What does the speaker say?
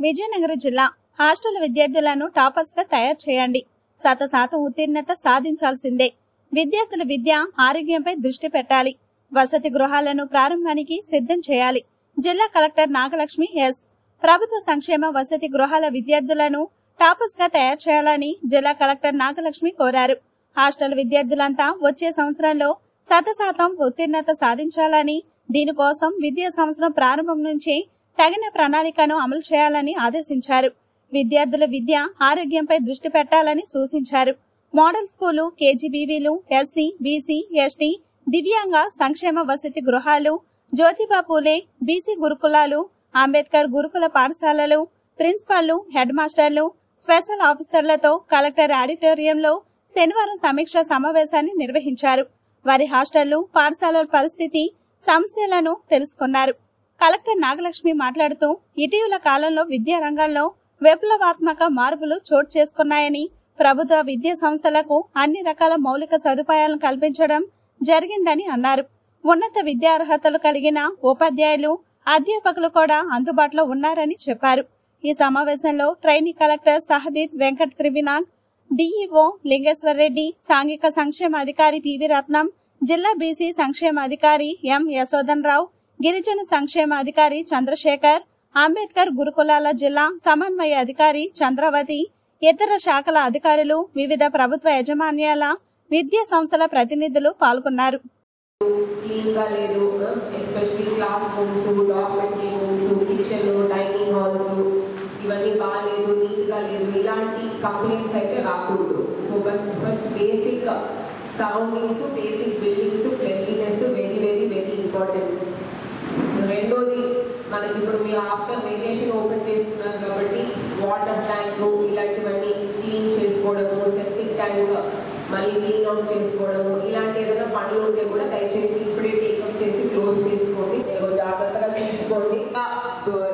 విజయనగరం జిల్లా హాస్టల్ విద్యార్థులను టాపర్స్ గా తయారు చేయండి శత శాతం ఉత్తీర్ణత సాధించాల్సిందే విద్యార్థుల విద్య ఆరోగ్యంపై దృష్టి పెట్టాలి వసతి గృహాలను ప్రారంభానికి సిద్ధం చేయాలి జిల్లా కలెక్టర్ నాగలక్ష్మి ఎస్ ప్రభుత్వ సంక్షేమ వసతి గృహాల విద్యార్థులను టాపర్స్ గా తయారు చేయాలని జిల్లా కలెక్టర్ నాగలక్ష్మి కోరారు హాస్టల్ విద్యార్థులంతా వచ్చే సంవత్సరంలో శత శాతం ఉత్తీర్ణత సాధించాలని దీనికోసం విద్యా సంవత్సరం ప్రారంభం నుంచి తగిన ప్రణాళికను అమలు చేయాలని ఆదేశించారు విద్యార్థుల విద్య ఆరోగ్యంపై దృష్టి పెట్టాలని సూచించారు మోడల్ స్కూలు కేజీబీవీలు ఎస్సీ బీసీ ఎస్టీ దివ్యాంగ సంక్షేమ వసతి గృహాలు జ్యోతిబా పూలే బీసీ గురుకులాలు అంబేద్కర్ గురుకుల పాఠశాలలు ప్రిన్సిపాల్లు హెడ్ మాస్టర్లు స్పెషల్ ఆఫీసర్లతో కలెక్టర్ ఆడిటోరియంలో శనివారం సమీక్ష సమావేశాన్ని నిర్వహించారు వారి హాస్టళ్లు పాఠశాలల పరిస్థితి సమస్యలను తెలుసుకున్నారు కలెక్టర్ నాగలక్ష్మి మాట్లాడుతూ ఇటీవల కాలంలో విద్యా రంగంలో విప్లవాత్మక మార్పులు చోటు చేసుకున్నాయని ప్రభుత్వ విద్యా సంస్థలకు అన్ని రకాల మౌలిక సదుపాయాలను కల్పించడం జరిగిందని అన్నారు ఉన్నత విద్యా అర్హతలు కలిగిన ఉపాధ్యాయులు అధ్యాపకులు కూడా అందుబాటులో ఉన్నారని చెప్పారు ఈ సమావేశంలో ట్రైనీ కలెక్టర్ సహదీత్ వెంకట్ త్రివినాగ్ డిఈఓ లింగేశ్వర్ రెడ్డి సాంఘిక సంక్షేమ అధికారి పివి రత్నం జిల్లా బీసీ సంక్షేమ అధికారి ఎం యశోధన్ రావు గిరిజన సంక్షేమ అధికారి చంద్రశేఖర్ అంబేద్కర్ గురుకులాల జిల్లా సమన్వయ అధికారి చంద్రవతి ఇతర శాఖల అధికారులు వివిధ ప్రభుత్వ యాజమాన్యాల విద్యా సంస్థల ప్రతినిధులు పాల్గొన్నారు క్లీన్గా లేదు especially class rooms documentary rooms kitchen dining halls ఇవన్నీ బాగాలేదు నీట్గా లేదు ఇలాంటి కంప్లైంట్స్ అయితే రాకూడదు so first first basic surroundings basic buildings cleanliness very very very important రెండోది మనకి ఇప్పుడు మీరు ఆఫ్టర్ వెకేషన్ ఓపెన్ చేస్తున్నారు కాబట్టి వాటర్ ట్యాంక్ ఇలాంటివన్నీ క్లీన్ చేసుకోవడము సెప్టిక్ ట్యాంక్ మళ్ళీ క్లీన్ అవుట్ చేసుకోవడము ఇలాంటి ఏదైనా పనులు ఉంటే కూడా దయచేసి ఇప్పుడే టేకప్ చేసి క్లోజ్ చేసుకోండి మీరు జాగ్రత్తగా చూసుకోండి